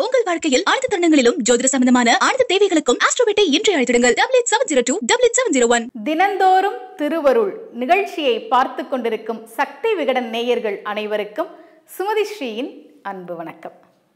உங்கள் வாழ்க்கையில் அனைத்து தருணங்களிலும் ஜோதிட சம்பந்தமான அனைத்து தேவைகளுக்கும் ஆஸ்ட்ரோபேட்டை இன்றைய அழைத்திடுங்கள் double eight seven zero two double eight seven zero one தினந்தோறும் திருவருள் நிகழ்ச்சியை பார்த்து கொண்டிருக்கும் சக்தி விகடன் நேயர்கள் அனைவருக்கும் சுமதி ஸ்ரீயின் அன்பு வணக்கம்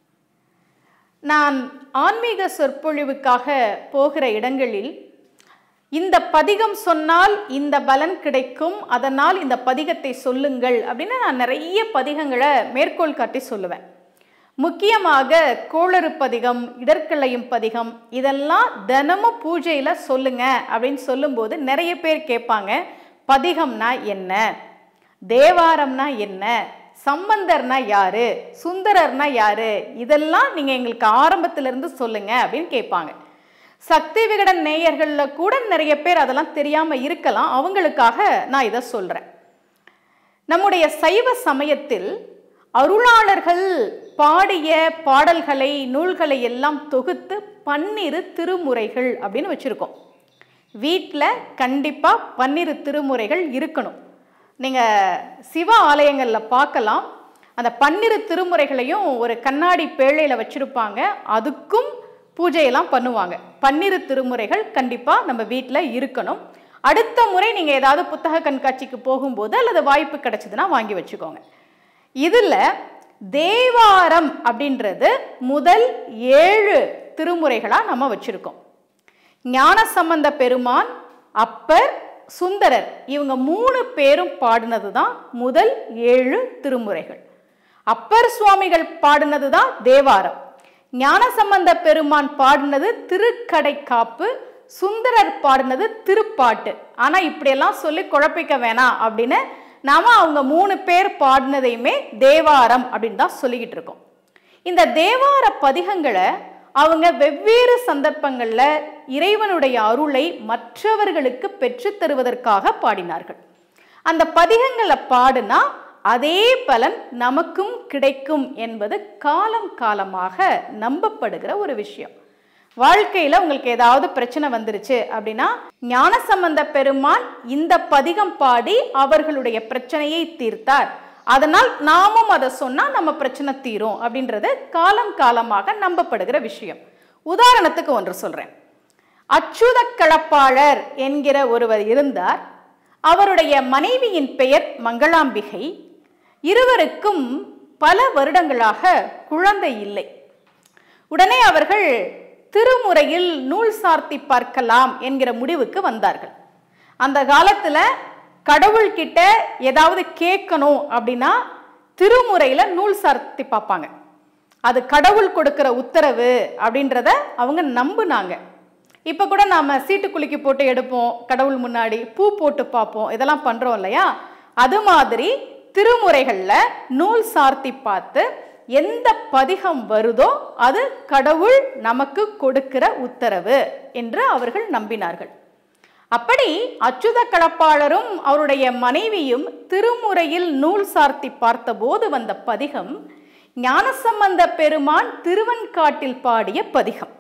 நான் ஆன்மீக சொற்பொழிவுக்காக போகிற இடங்களில் இந்த பதிகம் சொன்னால் இந்த பலன் கிடைக்கும் அதனால் இந்த பதிகத்தை சொல்லுங்கள் அப்படின்னு நான் நிறைய பதிகங்களை மேற்கோள் காட்டி சொல்லுவேன் முக்கியமாக கோளறு பதிகம் இடர்களையும் பதிகம் இதெல்லாம் தினமும் பூஜையில் சொல்லுங்க அப்படின்னு சொல்லும்போது நிறைய பேர் கேட்பாங்க பதிகம்னா என்ன தேவாரம்னா என்ன சம்பந்தர்னா யாரு சுந்தரர்னா யாரு இதெல்லாம் நீங்கள் எங்களுக்கு ஆரம்பத்திலிருந்து சொல்லுங்க அப்படின்னு கேட்பாங்க சக்தி விகடன் நேயர்களில் கூட நிறைய பேர் அதெல்லாம் தெரியாமல் இருக்கலாம் அவங்களுக்காக நான் இதை சொல்கிறேன் நம்முடைய சைவ சமயத்தில் அருளாளர்கள் பாடிய பாடல்களை நூல்களை எல்லாம் தொகுத்து பன்னிரு திருமுறைகள் அப்படின்னு வச்சுருக்கோம் வீட்டில் கண்டிப்பாக பன்னிரு திருமுறைகள் இருக்கணும் நீங்கள் சிவ ஆலயங்களில் பார்க்கலாம் அந்த பன்னிரு திருமுறைகளையும் ஒரு கண்ணாடி பேழையில் வச்சுருப்பாங்க அதுக்கும் பூஜையெல்லாம் பண்ணுவாங்க பன்னிரு திருமுறைகள் கண்டிப்பாக நம்ம வீட்டில் இருக்கணும் அடுத்த முறை நீங்கள் ஏதாவது புத்தக கண்காட்சிக்கு போகும்போது அல்லது வாய்ப்பு கிடைச்சதுன்னா வாங்கி வச்சுக்கோங்க இதில் தேவாரம் அப்படின்றது முதல் ஏழு திருமுறைகளாக நம்ம வச்சுருக்கோம் ஞானசம்பந்த பெருமான் அப்பர் சுந்தரர் இவங்க மூணு பேரும் பாடினது தான் முதல் ஏழு திருமுறைகள் அப்பர் சுவாமிகள் பாடினது தான் தேவாரம் ஞானசம்பந்த பெருமான் பாடினது திருக்கடை காப்பு சுந்தரர் பாடினது திருப்பாட்டு ஆனால் இப்படியெல்லாம் சொல்லி குழப்பிக்க வேணாம் அப்படின்னு நாம அவங்க மூணு பேர் பாடினதையுமே தேவாரம் அப்படின்னு தான் சொல்லிக்கிட்டு இருக்கோம் இந்த தேவார பதிகங்களை அவங்க வெவ்வேறு சந்தர்ப்பங்களில் இறைவனுடைய அருளை மற்றவர்களுக்கு பெற்றுத் தருவதற்காக பாடினார்கள் அந்த பதிகங்களை பாடுனா அதே பலன் நமக்கும் கிடைக்கும் என்பது காலம் காலமாக நம்பப்படுகிற ஒரு விஷயம் வாழ்க்கையில் உங்களுக்கு ஏதாவது பிரச்சனை வந்துருச்சு அப்படின்னா ஞானசம்பந்த பெருமான் இந்த பதிகம் பாடி அவர்களுடைய பிரச்சனையை தீர்த்தார் அதனால் நாமும் அதை சொன்னால் நம்ம பிரச்சனை தீரும் அப்படின்றது காலம் காலமாக நம்பப்படுகிற விஷயம் உதாரணத்துக்கு ஒன்று சொல்கிறேன் அச்சுத களப்பாளர் என்கிற ஒருவர் இருந்தார் அவருடைய மனைவியின் பெயர் மங்களாம்பிகை இருவருக்கும் பல வருடங்களாக குழந்தை இல்லை உடனே அவர்கள் திருமுறையில் நூல் சார்த்தி பார்க்கலாம் என்கிற முடிவுக்கு வந்தார்கள் அந்த காலத்தில் கடவுள்கிட்ட ஏதாவது கேட்கணும் அப்படின்னா திருமுறையில் நூல் சார்த்தி பார்ப்பாங்க அது கடவுள் கொடுக்கிற உத்தரவு அப்படின்றத அவங்க நம்புனாங்க இப்போ கூட நாம் சீட்டு குலுக்கி போட்டு எடுப்போம் கடவுள் முன்னாடி பூ போட்டு பார்ப்போம் இதெல்லாம் பண்ணுறோம் இல்லையா அது மாதிரி திருமுறைகளில் நூல் சார்த்தி பார்த்து எந்த பதிகம் வருதோ அது கடவுள் நமக்கு கொடுக்கிற உத்தரவு என்று அவர்கள் நம்பினார்கள் அப்படி அச்சுத களப்பாளரும் அவருடைய மனைவியும் திருமுறையில் நூல் சார்த்தி பார்த்தபோது வந்த பதிகம் ஞானசம்பந்த பெருமான் திருவன்காட்டில் பாடிய பதிகம்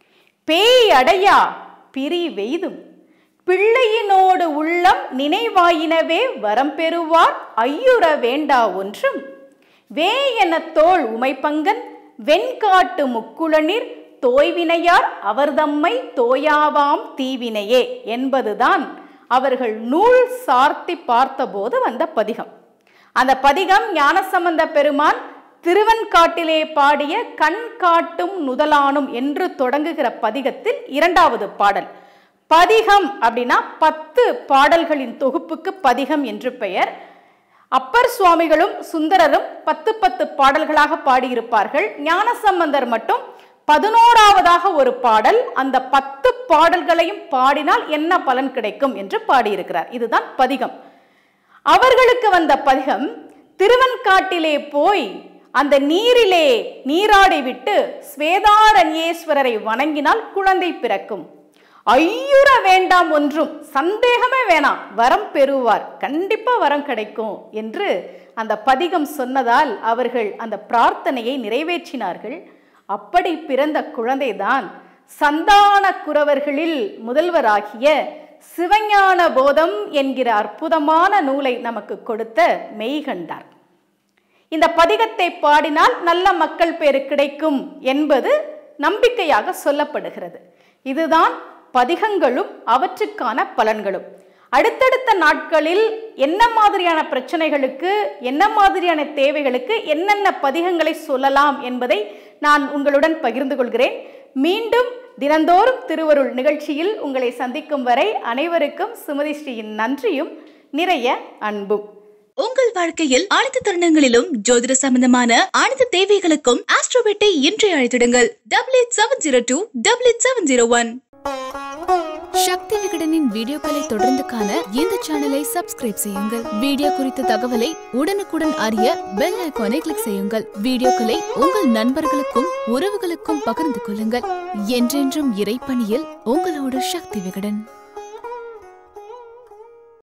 பேய் அடையா பிரி வெய்தும் பிள்ளையினோடு உள்ளம் நினைவாயினவே வரம் பெறுவார் ஐயுற வேண்டா ஒன்றும் வே என தோல் உமைப்பங்கன் வெண்காட்டு முக்குளநீர் தோய்வினையார் அவர்தம்மை தோயாவாம் தீவினையே என்பதுதான் அவர்கள் நூல் சார்த்தி பார்த்தபோது வந்த பதிகம் அந்த பதிகம் ஞானசம்பந்த பெருமான் திருவன்காட்டிலே பாடிய கண் காட்டும் நுதலானும் என்று தொடங்குகிற பதிகத்தில் இரண்டாவது பாடல் பதிகம் அப்படின்னா பத்து பாடல்களின் தொகுப்புக்கு பதிகம் என்று பெயர் அப்பர் சுவாமிகளும் சுந்தரரும் பத்து பத்து பாடல்களாக பாடியிருப்பார்கள் ஞானசம்பந்தர் மட்டும் பதினோராவதாக ஒரு பாடல் அந்த பத்து பாடல்களையும் பாடினால் என்ன பலன் கிடைக்கும் என்று பாடியிருக்கிறார் இதுதான் பதிகம் அவர்களுக்கு வந்த பதிகம் திருவன்காட்டிலே போய் அந்த நீரிலே நீராடி விட்டு ஸ்வேதாரண்யேஸ்வரரை வணங்கினால் குழந்தை பிறக்கும் ஐயுற வேண்டாம் ஒன்றும் சந்தேகமே வேணாம் வரம் பெறுவார் கண்டிப்பா வரம் கிடைக்கும் என்று அந்த பதிகம் சொன்னதால் அவர்கள் அந்த பிரார்த்தனையை நிறைவேற்றினார்கள் அப்படி பிறந்த குழந்தைதான் சந்தான குறவர்களில் முதல்வராகிய சிவஞான போதம் என்கிற அற்புதமான நூலை நமக்கு கொடுத்த மெய்கண்டார் இந்த பதிகத்தை பாடினால் நல்ல மக்கள் பேரு கிடைக்கும் என்பது நம்பிக்கையாக சொல்லப்படுகிறது இதுதான் பதிகங்களும் அவற்றுக்கான பலன்களும் அடுத்தடுத்த நாட்களில் என்ன மாதிரியான பிரச்சனைகளுக்கு என்ன மாதிரியான தேவைகளுக்கு என்னென்ன பதிகங்களை சொல்லலாம் என்பதை நான் உங்களுடன் பகிர்ந்து கொள்கிறேன் மீண்டும் தினந்தோறும் திருவருள் நிகழ்ச்சியில் உங்களை சந்திக்கும் வரை அனைவருக்கும் சுமதி ஸ்ரீயின் நன்றியும் நிறைய அன்பும் உங்கள் வாழ்க்கையில் அனைத்து தருணங்களிலும் ஜோதிட சம்பந்தமான அனைத்து தேவைகளுக்கும் ஆஸ்ட்ரோபெட்டை இன்றே அழைத்திடுங்கள் double eight seven zero two double eight seven zero one Sakthi விகடனின் வீடியோக்களை தொடர்ந்து காண இந்த சேனலை சப்ஸ்கிரைப் செய்யுங்கள் வீடியோ குறித்த தகவலை உடனுக்குடன் அறிய பெல் ஐகானை கிளிக் செய்யுங்கள் வீடியோக்களை உங்கள் நண்பர்களுக்கும் உறவுகளுக்கும் பகிர்ந்து கொள்ளுங்கள் என்றென்றும் இறைப்பணியில் உங்களோடு சக்தி விகடன்